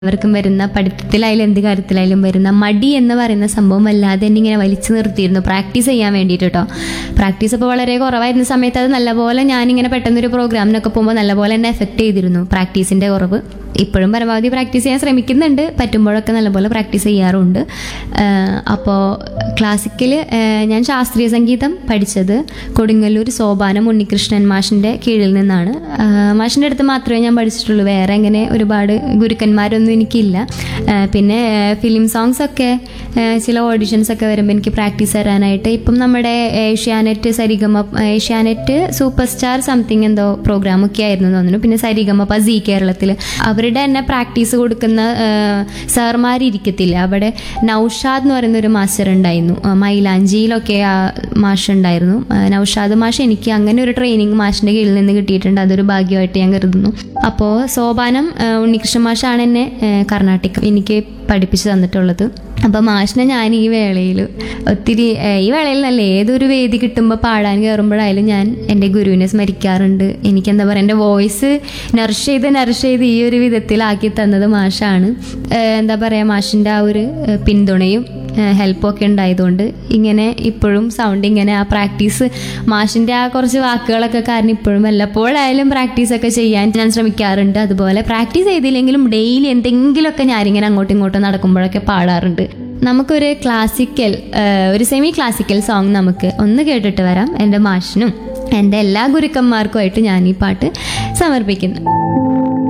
അവർക്കും വരുന്ന പഠിത്തത്തിലായാലും എന്ത് കാര്യത്തിലായാലും വരുന്ന മടി എന്ന് പറയുന്ന സംഭവം വല്ലാതെ എന്നെ ഇങ്ങനെ വലിച്ചു നിർത്തിയിരുന്നു പ്രാക്ടീസ് ചെയ്യാൻ വേണ്ടിയിട്ട് കേട്ടോ പ്രാക്ടീസ് ഇപ്പോൾ വളരെ കുറവായിരുന്ന സമയത്ത് അത് നല്ലപോലെ ഞാനിങ്ങനെ പെട്ടെന്നൊരു പ്രോഗ്രാമിനൊക്കെ പോകുമ്പോൾ നല്ലപോലെ എന്നെ എഫക്റ്റ് ചെയ്തിരുന്നു പ്രാക്ടീസിൻ്റെ കുറവ് ഇപ്പോഴും പരമാവധി പ്രാക്ടീസ് ചെയ്യാൻ ശ്രമിക്കുന്നുണ്ട് പറ്റുമ്പോഴൊക്കെ നല്ലപോലെ പ്രാക്ടീസ് ചെയ്യാറുണ്ട് അപ്പോൾ ക്ലാസിക്കൽ ഞാൻ ശാസ്ത്രീയ സംഗീതം പഠിച്ചത് കൊടുങ്ങല്ലൂർ സോപാനം ഉണ്ണികൃഷ്ണൻ മാഷിൻ്റെ കീഴിൽ നിന്നാണ് ആ, മാഷിൻ്റെ അടുത്ത് മാത്രമേ ഞാൻ പഠിച്ചിട്ടുള്ളൂ വേറെ അങ്ങനെ ഒരുപാട് ഗുരുക്കന്മാരൊന്നും എനിക്കില്ല ആ, പിന്നെ ഫിലിം സോങ്സ് ഒക്കെ ആ, ചില ഓഡിഷൻസ് ഒക്കെ വരുമ്പോൾ എനിക്ക് പ്രാക്ടീസ് തരാനായിട്ട് ഇപ്പം നമ്മുടെ Asianet Sarigama Asianet super star something എന്തോ പ്രോഗ്രാം ഒക്കെ ആയിരുന്നു എന്ന് തോന്നുന്നു പിന്നെ സരിഗമപ്പ സി കേരളത്തിൽ അവരുടെ തന്നെ പ്രാക്ടീസ് കൊടുക്കുന്ന സാർമാരിരിക്കത്തില്ല അവിടെ നൗഷാദ് എന്ന് പറയുന്ന ഒരു മാസ്റ്റർ ഉണ്ടായിരുന്നു ആ, മൈലാഞ്ചിയിലൊക്കെ ആ മാഷ് ഉണ്ടായിരുന്നു ആ, നൗഷാദ് മാഷ് എനിക്ക് അങ്ങനെ ഒരു ട്രെയിനിങ് മാഷിൻ്റെ കീഴിൽ നിന്ന് കിട്ടിയിട്ടുണ്ട് അതൊരു ഭാഗ്യമായിട്ട് ഞാൻ കരുതുന്നു അപ്പോൾ സോപാനം ആ, ഉണ്ണികൃഷ്ണൻ മാഷാണ് എന്നെ ആ, കർണാട്ടിക് എനിക്ക് പഠിപ്പിച്ചു തന്നിട്ടുള്ളത് അപ്പോൾ മാഷിനെ ഞാൻ ഈ വേളയിൽ ഒത്തിരി ഏഹ്, ഈ വേളയിൽ നല്ല ഏതൊരു വേദി കിട്ടുമ്പോൾ പാടാൻ കയറുമ്പോഴായാലും ഞാൻ എൻ്റെ ഗുരുവിനെ സ്മരിക്കാറുണ്ട് എനിക്കെന്താ പറയുക എൻ്റെ വോയിസ് നറിഷ് ചെയ്ത് നറിഷ് ചെയ്ത് ഈ ഒരു വിധത്തിലാക്കി തന്നത് മാഷാണ് ഏഹ്, എന്താ പറയുക മാഷിൻ്റെ ആ ഒരു ഏഹ്, പിന്തുണയും ഹെൽപ്പൊക്കെ ഉണ്ടായതുകൊണ്ട് ഇങ്ങനെ ഇപ്പോഴും സൗണ്ട് ഇങ്ങനെ ആ പ്രാക്ടീസ് മാഷിൻ്റെ ആ കുറച്ച് വാക്കുകളൊക്കെ കാരണം ഇപ്പോഴും വല്ലപ്പോഴായാലും പ്രാക്ടീസൊക്കെ ചെയ്യാൻ ഞാൻ ശ്രമിക്കാറുണ്ട് അതുപോലെ പ്രാക്ടീസ് ചെയ്തില്ലെങ്കിലും ഡെയിലി എന്തെങ്കിലുമൊക്കെ ഞാനിങ്ങനെ അങ്ങോട്ടും ഇങ്ങോട്ടും നടക്കുമ്പോഴൊക്കെ പാടാറുണ്ട് നമുക്കൊരു ക്ലാസിക്കൽ ഒരു സെമി ക്ലാസിക്കൽ സോങ് നമുക്ക് ഒന്ന് കേട്ടിട്ട് വരാം എൻ്റെ മാഷിനും എൻ്റെ എല്ലാ ഗുരുക്കന്മാർക്കുമായിട്ട് ഞാൻ ഈ പാട്ട് സമർപ്പിക്കുന്നു